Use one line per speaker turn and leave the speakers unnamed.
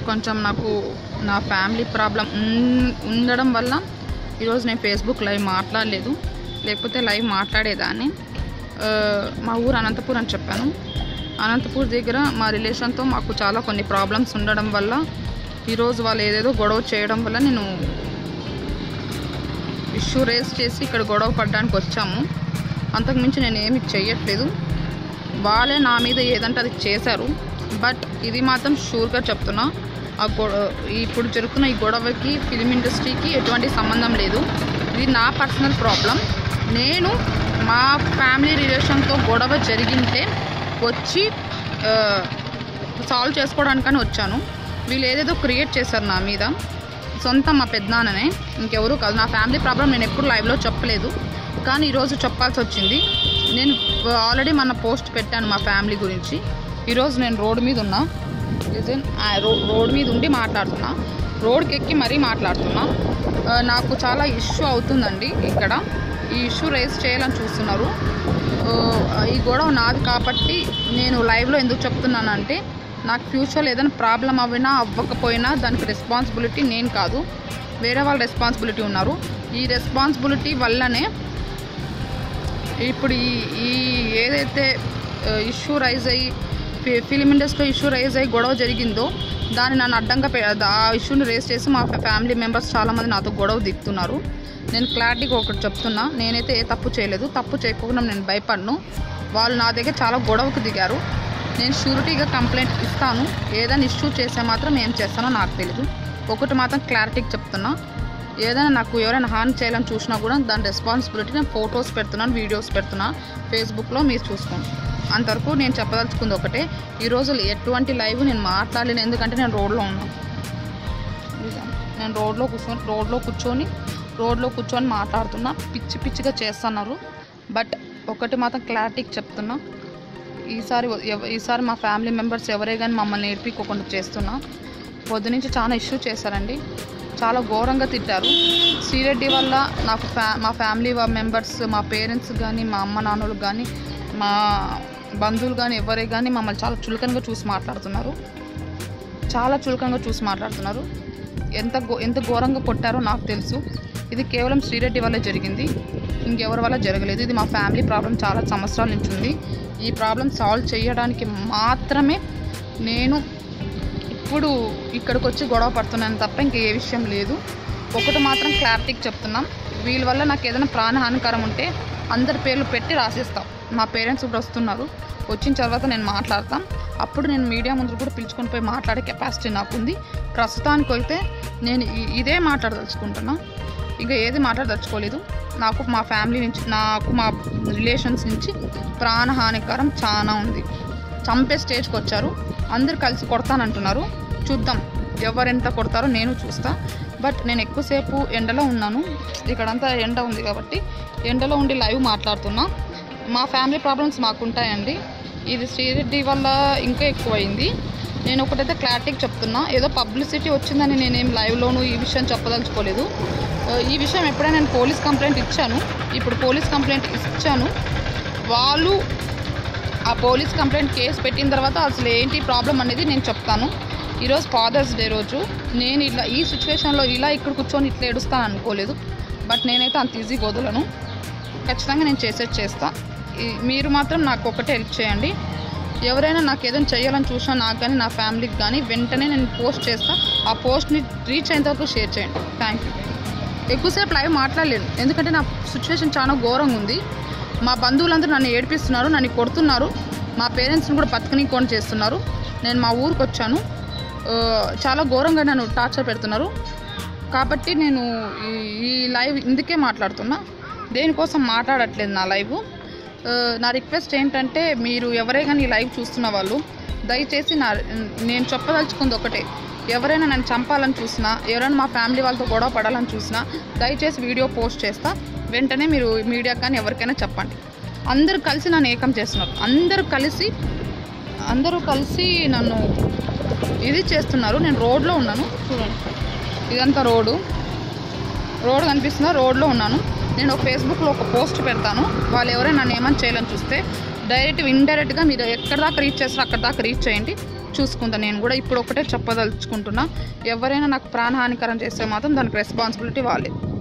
కొంచెం నాకు నా ఫ్యామిలీ ప్రాబ్లం ఉన్- ఉండడం వల్ల ఈరోజు నేను ఫేస్బుక్ లైవ్ మాట్లాడలేదు లేకపోతే లైవ్ మాట్లాడేదాన్ని ఆ, మా ఊరు అనంతపూర్ అని చెప్పాను అనంతపూర్ దగ్గర మా రిలేషన్తో మాకు చాలా కొన్ని ప్రాబ్లమ్స్ ఉండడం వల్ల ఈరోజు వాళ్ళు ఏదేదో గొడవ చేయడం వల్ల నేను ఇష్యూ రేస్ చేసి ఇక్కడ గొడవ పడడానికి వచ్చాము అంతకుమించి నేను ఏమి చెయ్యట్లేదు వాళ్ళే నా మీద ఏదంటే అది చేశారు బట్ ఇది మాత్రం షూర్గా చెప్తున్నా ఆ గొ ఇప్పుడు జరుగుతున్న ఈ గొడవకి ఫిలిం ఇండస్ట్రీకి ఎటువంటి సంబంధం లేదు ఇది నా పర్సనల్ ప్రాబ్లం నేను మా ఫ్యామిలీ రిలేషన్తో గొడవ జరిగింటే వచ్చి సాల్వ్ చేసుకోవడానికని వచ్చాను వీళ్ళు ఏదేదో క్రియేట్ చేశారు నా మీద సొంత మా పెద్దనాన్ననే ఇంకెవరు కాదు నా ఫ్యామిలీ ప్రాబ్లం నేను ఎప్పుడు లైవ్లో చెప్పలేదు కానీ ఈరోజు చెప్పాల్సి వచ్చింది నేను ఆల్రెడీ మన పోస్ట్ పెట్టాను మా ఫ్యామిలీ గురించి ఈరోజు నేను రోడ్ మీద ఉన్నా Listen, ఆ రో- రోడ్ మీద ఉండి మాట్లాడుతున్నా రోడ్కి ఎక్కి మరీ మాట్లాడుతున్నా ఆ, నాకు చాలా ఇష్యూ అవుతుందండి ఇక్కడ ఈ ఇష్యూ రేస్ చేయాలని చూస్తున్నారు ఆ, ఈ గొడవ నాది కాబట్టి నేను లైవ్లో ఎందుకు చెప్తున్నానంటే నాకు ఫ్యూచర్లో ఏదైనా ప్రాబ్లం అవ్వినా అవ్వకపోయినా దానికి రెస్పాన్సిబిలిటీ నేను కాదు వేరే వాళ్ళ రెస్పాన్సిబిలిటీ ఉన్నారు ఈ రెస్పాన్సిబిలిటీ వల్లనే ఇప్పుడు ఈ ఈ ఏదైతే ఇష్యూ రైజ్ అయ్యి ఫి- ఫిలిం ఇండస్ట్రీలో ఇష్యూ రైజ్ అయ్యి గొడవ జరిగిందో దాన్ని నన్ను అడ్డంగా పె- ఆ ఇష్యూని రేస్ చేసి మా ఫ్యామిలీ మెంబర్స్ చాలామంది నాతో గొడవ దిగుతున్నారు నేను క్లారిటీగా ఒకటి చెప్తున్నా నేనైతే ఏ తప్పు చేయలేదు తప్పు చేయకపోవడం నేను భయపడను వాళ్ళు నా దగ్గర చాలా గొడవకు దిగారు నేను షూరిటీగా కంప్లైంట్ ఇస్తాను ఏదైనా ఇష్యూ చేస్తే మాత్రం ఏం చేస్తానో నాకు తెలియదు ఒకటి మాత్రం క్లారిటీగా చెప్తున్నా ఏదైనా నాకు ఎవరైనా హాని చేయాలని చూసినా కూడా దాని రెస్పాన్సిబిలిటీ నేను ఫొటోస్ పెడుతున్నాను వీడియోస్ పెడుతున్నా ఫేస్బుక్లో మీరు చూసుకోండి అంతవరకు నేను చెప్పదలుచుకుంది ఒకటే ఈరోజు ఎటువంటి లైవ్ నేను మాట్లాడలేను ఎందుకంటే నేను రోడ్లో ఉన్నాను నేను రోడ్లో కూర్చొని రోడ్లో కూర్చొని రోడ్లో కూర్చొని మాట్లాడుతున్నా పిచ్చి పిచ్చిగా చేస్తున్నారు బట్ ఒకటి మాత్రం క్లారిటీకి చెప్తున్నా ఈసారి ఎవ- ఈసారి మా ఫ్యామిలీ మెంబర్స్ ఎవరే కానీ మమ్మల్ని ఏడిపించుకోకుండా చేస్తున్నా పొద్దు నుంచి చాలా ఇష్యూ చేశారండి చాలా ఘోరంగా తిట్టారు శ్రీరెడ్డి వల్ల నాకు ఫ్యా మా ఫ్యామిలీ మెంబర్స్ మా పేరెంట్స్ కానీ మా అమ్మ నాన్నలు కానీ మా బంధువులు కానీ ఎవరే కానీ మమ్మల్ని చాలా చులకనగా చూసి మాట్లాడుతున్నారు చాలా చులకనగా చూసి మాట్లాడుతున్నారు ఎంత ఘో- ఎంత ఘోరంగా కొట్టారో నాకు తెలుసు ఇది కేవలం శ్రీరెడ్డి వల్ల జరిగింది ఇంకెవరి వల్ల జరగలేదు ఇది మా ఫ్యామిలీ ప్రాబ్లం చాలా సంవత్సరాల నుంచి ఉంది ఈ ప్రాబ్లం సాల్వ్ చేయడానికి మాత్రమే నేను ఇప్పుడు ఇక్కడికి వచ్చి గొడవ పడుతున్నాను తప్ప ఇంక ఏ విషయం లేదు ఒకటి మాత్రం క్లారిటీకి చెప్తున్నాం వీళ్ళ వల్ల నాకు ఏదైనా ప్రాణహానికరం ఉంటే అందరి పేర్లు పెట్టి రాసిస్తాం మా పేరెంట్స్ కూడా వస్తున్నారు వచ్చిన తర్వాత నేను మాట్లాడతాం అప్పుడు నేను మీడియా ముందు కూడా పిలుచుకొని పోయి మాట్లాడే కెపాసిటీ నాకుంది ప్రస్తుతానికి అయితే నేను ఇ- ఇదే మాట్లాడదలుచుకుంటున్నా ఇంకా ఏది మాట్లాడదలుచుకోలేదు నాకు మా ఫ్యామిలీ నుంచి నాకు మా రిలేషన్స్ నుంచి ప్రాణహానికరం చాలా ఉంది చంపే స్టేజ్కి వచ్చారు అందరు కలిసి కొడతానంటున్నారు చూద్దాం ఎవరెంత కొడతారో నేను చూస్తా బట్ నేను ఎక్కువసేపు ఎండలో ఉన్నాను ఇక్కడంతా ఎండ ఉంది కాబట్టి ఎండలో ఉండి లైవ్ మాట్లాడుతున్నా మా ఫ్యామిలీ ప్రాబ్లమ్స్ మాకు ఉంటాయండి ఇది శ్రీరెడ్డి వల్ల ఇంకా ఎక్కువైంది నేను ఒకటైతే క్లారిటీకి చెప్తున్నా ఏదో పబ్లిసిటీ వచ్చిందని నేనేం లైవ్లోను ఈ విషయం చెప్పదలుచుకోలేదు ఆ, ఈ విషయం ఎప్పుడైనా నేను పోలీస్ కంప్లైంట్ ఇచ్చాను ఇప్పుడు పోలీస్ కంప్లైంట్ ఇచ్చాను వాళ్ళు ఆ పోలీస్ కంప్లైంట్ కేసు పెట్టిన తర్వాత అసలు ఏంటి ప్రాబ్లం అనేది నేను చెప్తాను ఈరోజు ఫాదర్స్ డే రోజు నేను ఇలా ఈ సిచ్యువేషన్లో ఇలా ఇక్కడ కూర్చొని ఇట్లా ఏడుస్తాను అనుకోలేదు బట్ నేనైతే అంత ఈజీ వదలను ఖచ్చితంగా నేను చేసేది చేస్తా ఈ- మీరు మాత్రం నాకు ఒకటే హెల్ప్ చేయండి ఎవరైనా నాకు ఏదైనా చేయాలని చూసినా నాకు కానీ నా ఫ్యామిలీకి కానీ వెంటనే నేను పోస్ట్ చేస్తా ఆ పోస్ట్ని రీచ్ అయ్యేంత వరకు షేర్ చేయండి థ్యాంక్ యూ ఎక్కువసేపు లైవ్ మాట్లాడలేను ఎందుకంటే నా సిచ్యువేషన్ చాలా ఘోరంగా ఉంది మా బంధువులందరూ నన్ను ఏడిపిస్తున్నారు నన్ను కొడుతున్నారు మా పేరెంట్స్ని కూడా బతకనీకొని చేస్తున్నారు నేను మా ఊరికి వచ్చాను ఆ, చాలా ఘోరంగా నన్ను టార్చర్ పెడుతున్నారు కాబట్టి నేను ఈ- ఈ లైవ్ ఇందుకే మాట్లాడుతున్నా దేనికోసం మాట్లాడట్లేదు నా లైవ్ ఆ, నా రిక్వెస్ట్ ఏంటంటే మీరు ఎవరే కానీ ఈ లైవ్ చూస్తున్న వాళ్ళు దయచేసి నా నేను చెప్పదలుచుకుంది ఒకటే ఎవరైనా నన్ను చంపాలని చూసినా ఎవరైనా మా ఫ్యామిలీ వాళ్ళతో గొడవ పడాలని చూసినా దయచేసి వీడియో పోస్ట్ చేస్తా వెంటనే మీరు మీడియాకి కానీ ఎవరికైనా చెప్పండి అందరూ కలిసి నన్ను ఏకం చేస్తున్నారు అందరూ కలిసి అందరూ కలిసి నన్ను ఇది చేస్తున్నారు నేను రోడ్లో ఉన్నాను చూడండి ఇదంతా రోడ్డు రోడ్ కనిపిస్తుందా రోడ్లో ఉన్నాను నేను ఒక ఫేస్బుక్లో ఒక పోస్ట్ పెడతాను వాళ్ళు ఎవరైనా నన్ను ఏమైనా చేయాలని చూస్తే డైరెక్ట్ ఇండైరెక్ట్గా మీరు ఎక్కడ దాకా రీచ్ చేస్తారో అక్కడ దాకా రీచ్ చేయండి చూసుకుంటా నేను కూడా ఇప్పుడు ఒకటే చెప్పదలుచుకుంటున్నా ఎవరైనా నాకు ప్రాణహానికరం చేస్తే మాత్రం దానికి రెస్పాన్సిబిలిటీ వాళ్ళే